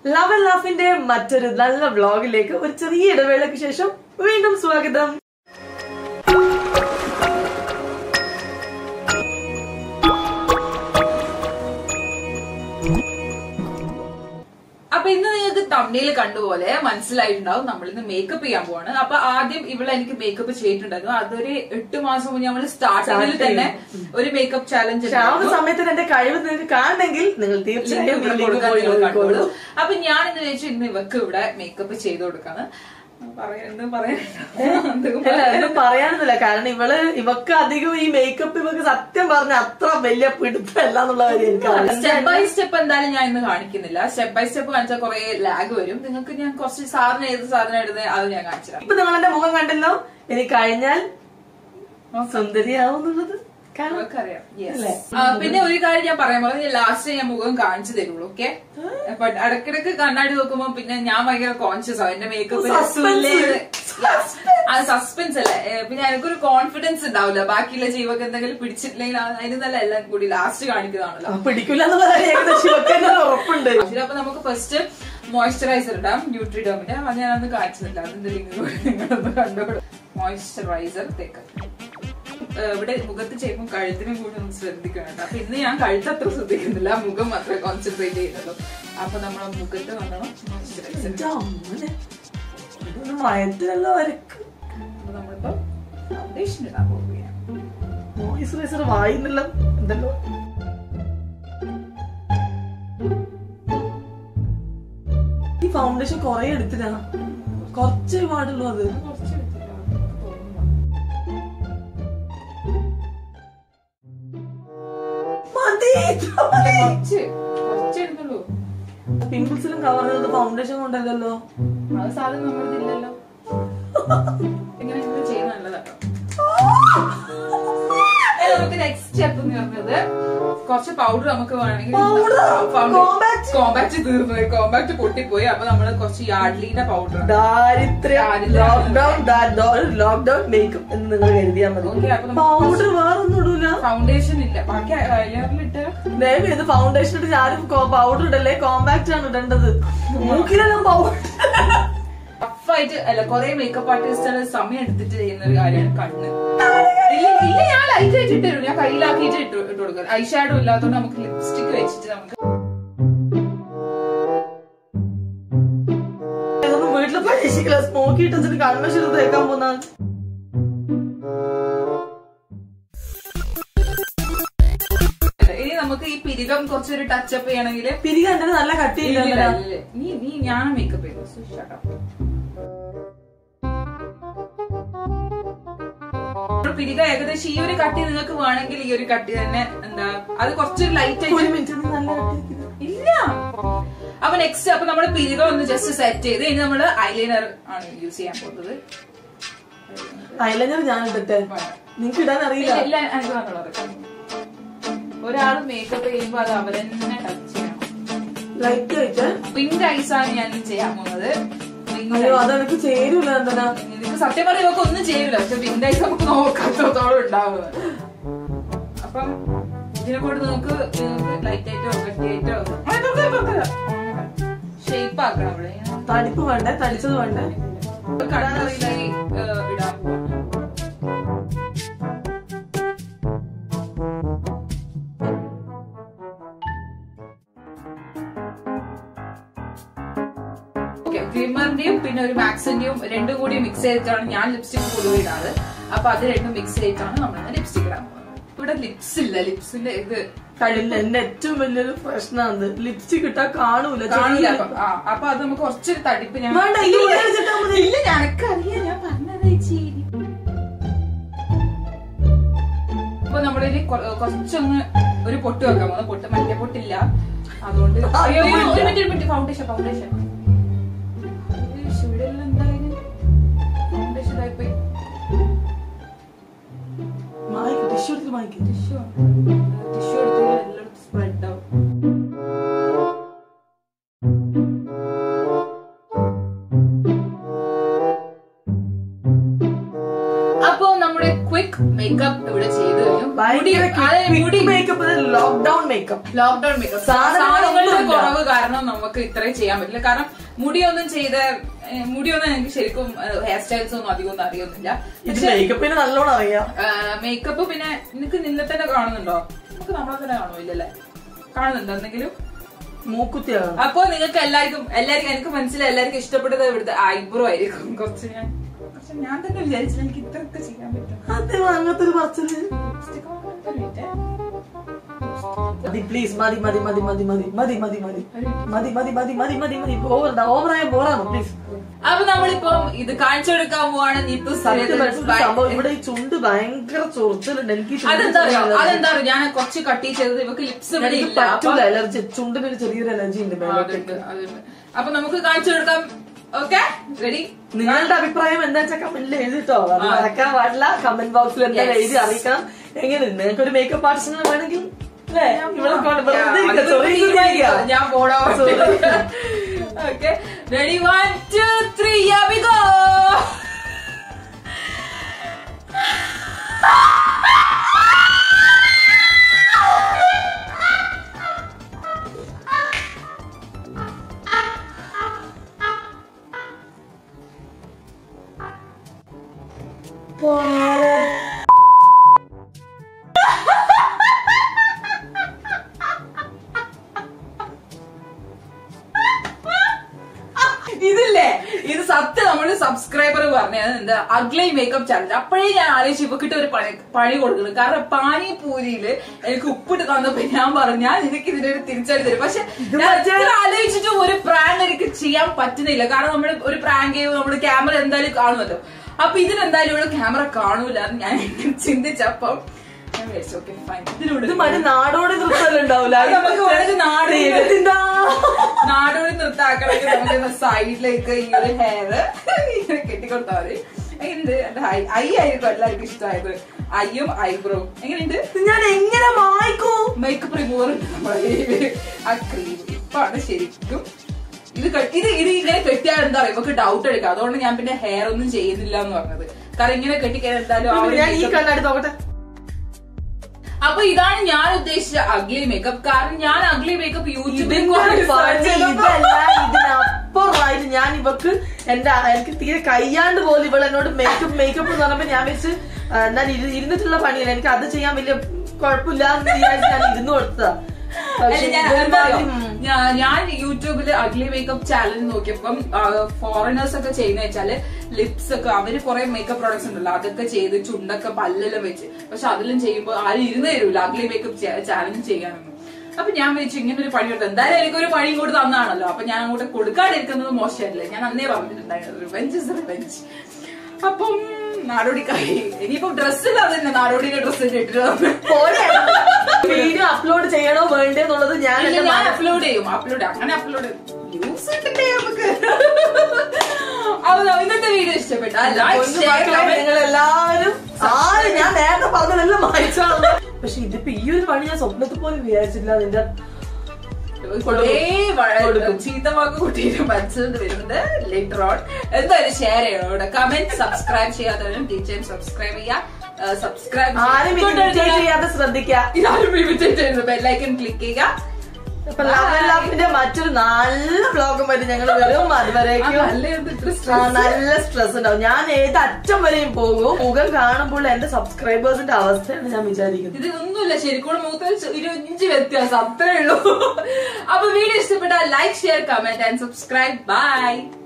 Love and ലാഫിന്റെ മറ്റൊരു നല്ല വ്ളോഗിലേക്ക് ഒരു ചെറിയ ഇടവേളയ്ക്ക് ശേഷം വീണ്ടും സ്വാഗതം അപ്പൊ ഇന്ന് നിങ്ങൾക്ക് തമ്മിൽ കണ്ടുപോലെ മനസ്സിലായിട്ടുണ്ടാവും നമ്മൾ ഇന്ന് മേക്കപ്പ് ചെയ്യാൻ പോവാണ് അപ്പൊ ആദ്യം ഇവിടെ എനിക്ക് മേക്കപ്പ് ചെയ്തിട്ടുണ്ടായിരുന്നു അതൊരു എട്ട് മാസം മുന്നേ നമ്മൾ സ്റ്റാർട്ടിങ്ങിൽ Start തന്നെ ഒരു മേക്കപ്പ് ചാലഞ്ച് പക്ഷെ ആ ഒരു സമയത്ത് എന്റെ കഴിവ് നിങ്ങൾക്ക് കാണണമെങ്കിൽ നിങ്ങൾ തീർച്ചയായും വീട്ടിലേക്ക് പോയി നോക്കിക്കോളൂ അപ്പൊ ഞാൻ ഇന്ന് വെച്ചു ഇന്ന് ഇവക്ക് ഇവിടെ മേക്കപ്പ് ചെയ്ത് കൊടുക്കാന്ന് പറയാ എന്തും പറയാൻ അല്ല ഒന്നും പറയാനൊന്നുമില്ല കാരണം ഇവള് ഇവക്ക് അധികം ഈ മേക്കപ്പ് ഇവക്ക് സത്യം പറഞ്ഞ അത്ര വലിയ പിടുത്തമല്ല എന്നുള്ള കാര്യം എനിക്ക് സ്റ്റെപ്പ് ബൈ സ്റ്റെപ്പ് എന്തായാലും ഞാൻ ഇന്ന് കാണിക്കുന്നില്ല സ്റ്റെപ്പ് ബൈ സ്റ്റെപ്പ് കാണിച്ചാൽ കുറെ ലാഗ് വരും നിങ്ങൾക്ക് ഞാൻ കുറച്ച് സാധനം ഏത് സാധനം ഇടുന്നത് അത് ഞാൻ കാണിച്ചു തരാം ഇപ്പൊ നിങ്ങൾ എന്റെ മുഖം കണ്ടല്ലോ ഇനി കഴിഞ്ഞാൽ സുന്ദരിയാവുന്നുള്ളത് കാണാം അവർക്കറിയാം Yes. ആ, പിന്നെ ഒരു കാര്യം ഞാൻ പറയാൻ പോലെ ലാസ്റ്റ് ഞാൻ മുഖം കാണിച്ചു തരുള്ളൂ ഓക്കെ ബട്ട് ഇടക്കിടക്ക് കണ്ണാടി നോക്കുമ്പോ പിന്നെ ഞാൻ ഭയങ്കര കോൺഷ്യസ് ആവും എന്റെ മേക്കപ്പ് Suspense. അത് സസ്പെൻസ് അല്ലേ ഏ, പിന്നെ എനിക്കൊരു കോൺഫിഡൻസ് ഉണ്ടാവില്ല ബാക്കിയുള്ള ജീവക്ക് എന്തെങ്കിലും പിടിച്ചിട്ടില്ലെങ്കിൽ അത് അതിന് നല്ല എല്ലാം കൂടി ലാസ്റ്റ് കാണിക്കുന്നതാണല്ലോ ആ, പിടിക്കില്ല എന്നുള്ള കാര്യം ഏകദേശം ഇവക്ക് തന്നെ ഒരു ഉറപ്പുണ്ട് ശരി, അപ്പൊ നമുക്ക് ഫസ്റ്റ് മോയ്സ്ചറൈസർ ഇടാം ന്യൂട്രിഡോമിന്റെ അത് ഞാനൊന്ന് കാണിച്ചിട്ടില്ല അതിന്റെ ലിങ്ക് നിങ്ങളൊന്ന് കണ്ടോളൂ മോയ്സ്ചറൈസർ തേക്ക് ഏഹ് ഇവിടെ മുഖത്ത് ചെയ്യുമ്പോൾ കഴുത്തിനും കൂടി ഒന്ന് ശ്രദ്ധിക്കണം കേട്ടോ അപ്പൊ ഇന്ന് ഞാൻ കഴുത്ത് അത്ര ശ്രദ്ധിക്കുന്നില്ല മുഖം മാത്രമേ കോൺസെൻട്രേറ്റ് ചെയ്യുന്നുള്ളൂ അപ്പൊ നമ്മളെ മുഖത്ത് വന്നണം മോയ്സ്ചറൈസർ എന്റെ അമ്മനെ. ഇതൊന്ന് മയത്തിലല്ലോ വരക്ക് അപ്പൊ നമ്മളിപ്പോ ഫൗണ്ടേഷൻ ഇടാൻ പോവുകയാണ് മോയിസ്ചറൈസർ വായിന്നില്ല എന്തല്ലോ ഈ ഫൗണ്ടേഷൻ കൊറേ എടുത്തില്ല കുറച്ചേ പാടുള്ളൂ അത് കുറച്ച് എടുത്തില്ല, തോന്നുന്നു. മതി ഇത്ര മതി. കുറച്ച് കുറച്ച് എടുത്തുള്ളൂ പിമ്പിൾസിലും കവർ ചെയ്തത് ഫൗണ്ടേഷൻ കൊണ്ടല്ലല്ലോ അത് സാധനം നമ്മുടെ ഇല്ലല്ലോ ഇങ്ങനെ ഇങ്ങനെ ചെയ്യുന്നത് നല്ലതാട്ടോ ഇനി നമുക്ക് നെക്സ്റ്റ് സ്റ്റെപ്പ് എന്ന് പറയുന്നത് കുറച്ച് പൗഡർ നമുക്ക് വേണമെങ്കിൽ Powder? Compact? കോമ്പാക്ട് തീർന്നു കോമ്പാക്ട് പൊട്ടിപ്പോയി അപ്പൊ നമ്മള് കുറച്ച് യാഡ്ലിന്റെ പൗഡർ ദാരിദ്ര്യം ദാരിദ്ര്യം. ലോക്ക്ഡൌൺ ലോക്ക്ഡൌൺ മേക്കപ്പ് എന്ന് നിങ്ങൾ കരുതിയാൽ മതി Okay, അപ്പൊ നമുക്ക് പൗഡർ വേറൊന്നും ഇടൂല ഫൗണ്ടേഷൻ ഇല്ല ബാക്കി അയറിലിട്ട് ദയവ് ഇത് ഫൗണ്ടേഷൻ ഇട്ട് ഞാനും പൗഡർ ഇടല്ലേ കോമ്പാക്ട് ആണ് ഇടേണ്ടത് മൂക്കിലെല്ലാം പൗഡർ ടഫായിട്ട് അല്ല കുറെ മേക്കപ്പ് ആർട്ടിസ്റ്റുകൾ സമയം എടുത്തിട്ട് ചെയ്യുന്ന ഒരു കാര്യമാണ് കണ്ണ് ഇല്ല ഇല്ല ഞാൻ ലൈറ്റ് ആയിട്ട് ഇട്ടു ഞാൻ കയ്യിലാക്കിയിട്ട് ഇട്ട് ഇട്ട് കൊടുക്കും ഐ ഷാഡോ ഇല്ലാത്തതുകൊണ്ട് നമുക്ക് ലിപ്സ്റ്റിക് വെച്ചിട്ട് നമുക്ക് ഇതൊന്നും വീട്ടിൽ പരീക്ഷിക്കില്ല സ്മോക്കി ഇട്ടിട്ട് കൺവെൻഷൻ തേക്കാൻ പോന്ന ഇനി നമുക്ക് ഈ പിരികം കുറച്ചൊരു ടച്ചപ്പ് ചെയ്യണമെങ്കിൽ പിരിക എന്റെ നല്ല കട്ടിയില്ല നീ നീ ഞാൻ മേക്കപ്പ് ചെയ്തു So, shut up. ഒരു പിരിക ഏകദേശം ഈ ഒരു കട്ടി നിങ്ങൾക്ക് വേണമെങ്കിൽ ഈ ഒരു കട്ടി തന്നെ എന്താ അത് കുറച്ചൊരു ലൈറ്റ് ഒരു ആയിട്ട് മിനിറ്റ് നീ നല്ല കട്ടി ഇല്ല അപ്പൊ നെക്സ്റ്റ് അപ്പൊ നമ്മള് പിരിക ഒന്ന് ജസ്റ്റ് സെറ്റ് ചെയ്ത് ഇനി നമ്മള് ഐലൈനർ ആണ് യൂസ് ചെയ്യാൻ പോകുന്നത് ഐലൈനർ ഞാൻ ഇട്ടിട്ടെ നിങ്ങക്ക് ഇടാൻ അറിയില്ല ഇല്ല, ഇല്ല, എനിക്ക് വന്നോളൂ. ഒരാള് മേക്കപ്പ് ചെയ്യുമ്പോ അത് അവരെന്നെ ടച്ച് ചെയ്യണം ലൈറ്റ് ആയിട്ട് പിങ്ക് ഐസ് ആണ് ഞാൻ ഇനി ചെയ്യാൻ പോകുന്നത് Pink അയ്യോ eyes. അതെനിക്ക് ചേരൂല എന്തിനാ നിനക്ക് സത്യം പറഞ്ഞാൽ ഇവർക്ക് ഒന്നും ചെയ്യില്ല പക്ഷെ പിങ്ക് ഐസ് നമുക്ക് നോക്കാത്തോളം ഉണ്ടാവുന്നത് അപ്പം ഇതിനെ കൊണ്ട് നമുക്ക് ലൈറ്റ് ആയിട്ടോ കട്ടിയായിട്ടോ ഷേപ്പ് ആക്കണം ഇവിടെ തടിപ്പ് വേണ്ടേ തടിച്ചത് വേണ്ടേ കണ്ണറിയില്ല ഇടാൻ പോവാണ് ഗ്ലിമറിന്റെയും പിന്നെ ഒരു മാക്സിന്റെയും രണ്ടും കൂടി മിക്സ് ചെയ്തിട്ടാണ് ഞാൻ ലിപ്സ്റ്റിക് പൊതുവെ ഇടാറ് അപ്പൊ അത് രണ്ടും മിക്സ് ചെയ്തിട്ടാണ് നമ്മൾ ലിപ്സ്റ്റിക് ഇടാൻ പോകുന്നത് ഇവിടെ ലിപ്സ് ഇല്ല ലിപ്സിന്റെ ഇത് കഴിയില്ല എന്റെ ഏറ്റവും വലിയൊരു പ്രശ്നമാണ് ലിപ്സ്റ്റിക് ഇട്ടാ കാണൂല കാണില്ല ചെറിയ- അപ്പൊ ആ, അപ്പൊ അത് നമുക്ക് കുറച്ചൊരു തടിപ്പ് ഞാൻ വേണ്ട, ഇത് ഇവിടെ വെച്ചിട്ടാ മതി. ഇല്ല ഞനക്കറിയാം ഞാൻ പറഞ്ഞത് ചേച്ചി അപ്പൊ നമ്മളിനി കൊ- കുറച്ചൊന്ന് ഒരു പൊട്ട് വെക്കാൻ പോകുന്നത് പൊട്ട് മറ്റേ പൊട്ടില്ല അതുകൊണ്ട് ആ, അയ്യോ, അയ്യോ, ഇല്ല. ഒരു മിനിറ്റ് ഒരു മിനിറ്റ് ഫൗണ്ടേഷൻ ഫൗണ്ടേഷൻ ഇവിടെ എന്തായാലും ഫൗണ്ടേഷൻ ഇതായിപ്പോയി മായ്ക്ക് ടിഷ്യൂ എടുത്ത് മായ്ക്ക് ടിഷ്യൂ ടിഷ്യൂ എടുത്ത് എല്ലായിടത്തും സ്പ്രെഡ് ആവും അപ്പോ നമ്മുടെ ക്വിക്ക് മേക്കപ്പ് ഇവിടെ ചെയ്തു കഴിഞ്ഞു മുടി ഭയങ്കര അതെ, മുടി makeup lockdown makeup lockdown makeup സാധനങ്ങളൊന്നും സാധനങ്ങളുടെ ഇല്ല. കുറവ് കാരണം നമുക്ക് ഇത്രയും ചെയ്യാൻ പറ്റില്ല കാരണം മുടിയൊന്നും ചെയ്ത് ഏ, മുടിയൊന്നും എനിക്ക് ശരിക്കും ഹെയർ സ്റ്റൈൽസ് ഒന്നും അധികം ഒന്നും അറിയുന്നില്ല ഇത് മേക്കപ്പിന് നല്ലോണം അറിയാം മേക്കപ്പ് പിന്നെ നിനക്ക് നിന്നെ തന്നെ കാണുന്നുണ്ടോ നമുക്ക് നമ്മളെ തന്നെ കാണുമോ ഇല്ലല്ലേ കാണുന്നുണ്ടോ എന്തെങ്കിലും മൂക്കുത്തിയാണ് അപ്പൊ നിങ്ങൾക്ക് എല്ലാവർക്കും എല്ലാവർക്കും എനിക്ക് മനസ്സിലായി എല്ലാവർക്കും ഇഷ്ടപ്പെട്ടത് ഇവിടുത്തെ ഐബ്രോ ആയിരിക്കും കുറച്ച് ഞാൻ പക്ഷെ ഞാൻ തന്നെ വിചാരിച്ചില്ല എനിക്ക് ഇത്രയൊക്കെ ചെയ്യാൻ പറ്റും അതെ അങ്ങനത്തെ ഒരു പറച്ചില് Lipstick ഒക്കെ ഒരു minute. മതി പ്ലീസ് മതി മതി മതി മതി മതി മതി മതി മതി മതി മതി മതി മതി മതി മതി ഓവർ ഓവറായ ബോറാണ് പ്ലീസ് അപ്പൊ നമ്മളിപ്പം ഇത് കാണിച്ചു കൊടുക്കാൻ പോവാണ് നീത്തു സത്യം പറഞ്ഞിട്ട് സംഭവം ഇവിടെ ഈ ചുണ്ട് ഭയങ്കര ചൊറിച്ചിലുണ്ട് എനിക്ക് ഈ ചുണ്ട് അതെന്താ അറിയോ ചൊറിച്ചിൽ അതെന്താ അറിയോ ഞാൻ കുറച്ച് കട്ടി ചെയ്തത് ഇവക്ക് ലിപ്സ് ഇവിടെ എനിക്ക് ഇല്ല അപ്പൊ പറ്റൂല അലർജി ചുണ്ടിനൊരു ചെറിയൊരു അലർജി ഉണ്ട് ആ, അതുണ്ട്, അതുണ്ട്. അപ്പൊ നമുക്ക് കാണിച്ചു കൊടുക്കാം ഓക്കെ റെഡി നിങ്ങളുടെ അഭിപ്രായം എന്താ വെച്ചാൽ കമന്റിൽ എഴുതിട്ടോ അത് മറക്കാൻ പാടില്ല കമന്റ് ബോക്സിൽ എന്താ എഴുതി അറിയിക്കണം എങ്ങനെ നിങ്ങൾക്ക് ഒരു മേക്കപ്പ് ആർട്ടിസ്റ്റിനെ വേണമെങ്കിൽ അല്ലേ ഇവിടെ കൊണ്ട് വെറുതെ ഇരിക്കുക, ചൊറിയിക്കൊണ്ടിരിക്കുക. ഞാൻ പോടോ okay ready one two three go ഇതില്ലേ ഇത് സത്യം നമ്മള് സബ്സ്ക്രൈബർ പറഞ്ഞത് എന്താ അഗ്ലൈ മേക്കപ്പ് ചാലഞ്ച് അപ്പോഴേ ഞാൻ ആലോചിച്ച് ഇവക്കിട്ട് ഒരു പണി പണി കൊടുക്കണം കാരണം പാനിപൂരിയില് എനിക്ക് ഉപ്പിട്ട് തന്നപ്പോ ഞാൻ പറഞ്ഞു ഞാൻ നിനക്ക് ഇതിനൊരു തിരിച്ചടി തരും പക്ഷെ ഞാൻ എത്ര ആലോചിച്ചിട്ട് ഒരു പ്രാങ്ക് എനിക്ക് ചെയ്യാൻ പറ്റുന്നില്ല കാരണം നമ്മൾ ഒരു പ്രാങ്ക് ചെയ്യുമ്പോൾ നമ്മൾ ക്യാമറ എന്തായാലും കാണുമല്ലോ അപ്പൊ ഇതിനെന്തായാലും ഇവിടെ ക്യാമറ കാണൂല എന്ന് ഞാൻ ചിന്തിച്ചപ്പം ഞാൻ വിചാരിച്ചു ഓക്കെ ഫൈൻ ഇത് ഇതിനോട് മറ്റേ നാടോടി നൃത്തം ഉണ്ടാവില്ല അത് നമുക്ക് വേണമെങ്കിൽ നാടോടി ദൈവത്തിന്താ. നാടോടി നൃത്താക്കണമെങ്കിൽ നമുക്ക് സൈഡിലേക്ക് ഈ ഒരു ഹെയർ ഇങ്ങനെ കെട്ടിക്കൊടുത്താൽ മതി എങ്ങനെയുണ്ട് എന്റെ ഐ ഐ ആയിരിക്കും എല്ലാവർക്കും ഇഷ്ടമായത് ഐയും ഐബ്രോ എങ്ങനെയുണ്ട് ഇത് ഞാൻ എങ്ങനെ വായിക്കൂ മേക്കപ്പ് റിമൂവർ ഉണ്ട് നമ്മുടെ കയ്യില് ആ ക്രീം ഇപ്പാണ് ശരിക്കും ഇത് ക- ഇത് ഇത് ഇങ്ങനെ കെട്ടിയാൽ എന്താ പറയുക ഇവക്ക് ഡൗട്ട് എടുക്കാം അതുകൊണ്ട് ഞാൻ പിന്നെ ഹെയർ ഒന്നും ചെയ്യുന്നില്ല എന്ന് പറഞ്ഞത് കാരണം ഇങ്ങനെ കെട്ടിക്കാൻ എന്തായാലും ആ ഒരു ഞാൻ ഈ makeup- കണ്ണാടി നോക്കട്ടെ അപ്പൊ ഇതാണ് ഞാൻ ഉദ്ദേശിച്ച അഗ്ലി മേക്കപ്പ് കാരണം ഞാൻ അഗ്ലി മേക്കപ്പ് യൂട്യൂബിൽ ഇതിനോട് പറഞ്ഞ ഇതല്ല ഇതിനപ്പുറമായിട്ട് ഞാൻ ഇവക്ക് എന്റെ എനിക്ക് തീരെ കയ്യാണ്ട് പോലും ഇവൾ എന്നോട് മേക്കപ്പ് മേക്കപ്പ് എന്ന് പറഞ്ഞപ്പോ ഞാൻ വെച്ച് ആ, എന്നാൽ ഇരു- ഇരുന്നിട്ടുള്ള പണിയല്ല എനിക്ക് അത് ചെയ്യാൻ വലിയ കുഴപ്പമില്ല എന്ന് വിചാരിച്ച് ഞാൻ ഇരുന്ന് കൊടുത്തതാ പക്ഷെ ഞാൻ ഇതെന്തായാലും, എന്താ ഉം. ഞാ- ഞാൻ യൂട്യൂബിൽ അഗ്ലി മേക്കപ്പ് ചാലഞ്ച് നോക്കിയപ്പം ഫോറിനേഴ്സ് ഒക്കെ ചെയ്യുന്ന വെച്ചാല് ലിപ്സ് ഒക്കെ അവര് കുറെ മേക്കപ്പ് പ്രോഡക്ട്സ് ഉണ്ടല്ലോ അതൊക്കെ ചെയ്ത് ചുണ്ടൊക്കെ പല്ലെല്ലാം വെച്ച് പക്ഷെ അതിലും ചെയ്യുമ്പോൾ ആരും ഇരുന്ന് തരൂല അഗ്ലി മേക്കപ്പ് ചാലഞ്ച് ചെയ്യാനൊന്നും അപ്പൊ ഞാൻ വിളിച്ചു ഇങ്ങനെ ഒരു പണി കൊടുത്തു എന്തായാലും എനിക്കൊരു പണി കൂടി തന്നാണല്ലോ അപ്പൊ ഞാൻ അങ്ങോട്ട് കൊടുക്കാതിരിക്കുന്നത് മോശമല്ലേ ഞാൻ അന്നേ പറഞ്ഞിട്ടുണ്ടായിരുന്നു റിവെഞ്ച് ഇസ് റിവെഞ്ച് അപ്പം നാടോടിക്കായി ഇനിയിപ്പം ഡ്രസ്സില്ലാതെ തന്നെ നാടോടിയുടെ ഡ്രസ്സ് ഇട്ടിട്ട് വന്നു പോരെ. വീഡിയോ അപ്ലോഡ് ചെയ്യണോ വേണ്ടേ എന്നുള്ളത് ഞാൻ ഇല്ല, എന്റെ ഞാൻ അപ്ലോഡ് ചെയ്യും അപ്ലോഡ് അങ്ങനെ അപ്ലോഡ് യൂസ് കിട്ടണ്ടേ നമുക്ക് അപ്പൊ ഇന്നത്തെ വീഡിയോ ഇഷ്ടപ്പെട്ട നിങ്ങൾ എല്ലാവരും ആരും ഞാൻ നേരത്തെ പറഞ്ഞതെല്ലാം വായിച്ചാണ് പക്ഷെ ഇതിപ്പോ ഈ ഒരു പണി ഞാൻ സ്വപ്നത്തിൽ പോലും വിചാരിച്ചില്ല അതിന്റെ കൊടുക്കും. ചീത്ത വാക്ക് കൂട്ടിയിട്ട് മനസ്സിലുണ്ട് വരുന്നുണ്ട് ലേറ്റർ ഓൺ എന്തായാലും ഷെയർ ചെയ്യണം ഇവിടെ കമന്റ് സബ്സ്ക്രൈബ് ചെയ്യാത്തവരും ടീച്ചറും സബ്സ്ക്രൈബ് ചെയ്യാ സബ്സ്ക്രൈബ് ആരും imitate ചെയ്യാതെ ശ്രദ്ധിക്കുക ഇതാരും ഇമിറ്റേറ്റ് ചെയ്യുന്നു ബെല്ലൈക്കൻ ക്ലിക്ക് ചെയ്യുക അപ്പൊ ലവ് ലാഫിന്റെ മറ്റൊരു നല്ല വ്ലോഗുമായിട്ട് ഞങ്ങൾ വരും ആ, അതുവരേക്കും നല്ല ഒരു interest ആ, നല്ല സ്ട്രെസ് ഉണ്ടാവും ഞാൻ ഏത് അറ്റം വരെയും പോകും മുഖം കാണുമ്പോൾ എന്റെ സബ്സ്ക്രൈബേഴ്സിന്റെ അവസ്ഥയാണ് ഞാൻ വിചാരിക്കുന്നത് ഇതിനൊന്നുമില്ല ശരിക്കും മൂത്ത ഇരുപഞ്ച് വ്യത്യാസം അത്രേ ഉള്ളൂ അപ്പൊ വീഡിയോ ഇഷ്ടപ്പെട്ടാൽ like share comment and subscribe by